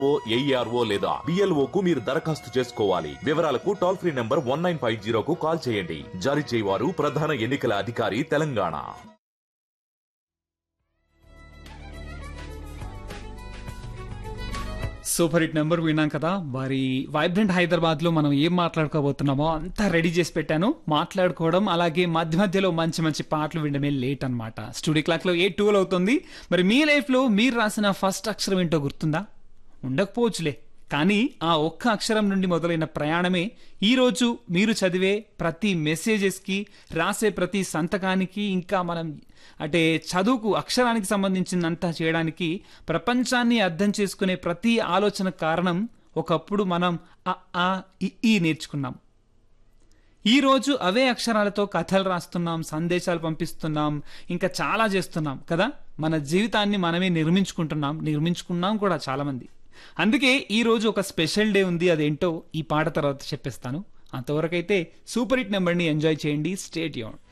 ఓ AERO లేదా BLO కు మీరు దరఖాస్తు చేసుకోవాలి వివరాలకు toll free number one nine five జీరోకు కాల్ చేయండి జారీ చేయవారు ప్రధాన ఎన్నికల అధికారి తెలంగాణ సూపర్ హిట్ నెంబర్ విన్నాం కదా మరి వైబ్రెంట్ హైదరాబాద్ లో మనం ఏం మాట్లాడుకోబోతున్నామో అంతా రెడీ చేసి పెట్టాను మాట్లాడుకోవడం అలాగే మధ్య మధ్యలో మంచి మంచి పాటలు వినడమే లేట్ అన్నమాట స్టూడియో క్లాక్ లో ఏ టూల్ అవుతుంది మరి మీ లైఫ్ లో మీరు రాసిన ఫస్ట్ అక్షరం ఏంటో గుర్తుందా ఉండకపోవచ్చులే కానీ ఆ ఒక్క అక్షరం నుండి మొదలైన ప్రయాణమే ఈ రోజు మీరు చదివే ప్రతి మెసేజెస్కి రాసే ప్రతి సంతకానికి ఇంకా మనం అంటే చదువుకు అక్షరానికి సంబంధించిందంతా చేయడానికి ప్రపంచాన్ని అర్థం చేసుకునే ప్రతి ఆలోచన కారణం ఒకప్పుడు మనం అ ఆ ఇ, ఈ నేర్చుకున్నాం ఈ రోజు అవే అక్షరాలతో కథలు రాస్తున్నాం సందేశాలు పంపిస్తున్నాం ఇంకా చాలా చేస్తున్నాం కదా మన జీవితాన్ని మనమే నిర్మించుకుంటున్నాం నిర్మించుకున్నాం కూడా చాలా మంది అందుకే ఈ రోజు ఒక స్పెషల్ డే ఉంది అదేంటో ఈ పాట తర్వాత చెప్పేస్తాను అంతవరకైతే సూపర్ హిట్ నెంబర్ని ఎంజాయ్ చేయండి స్టేట్ యూన్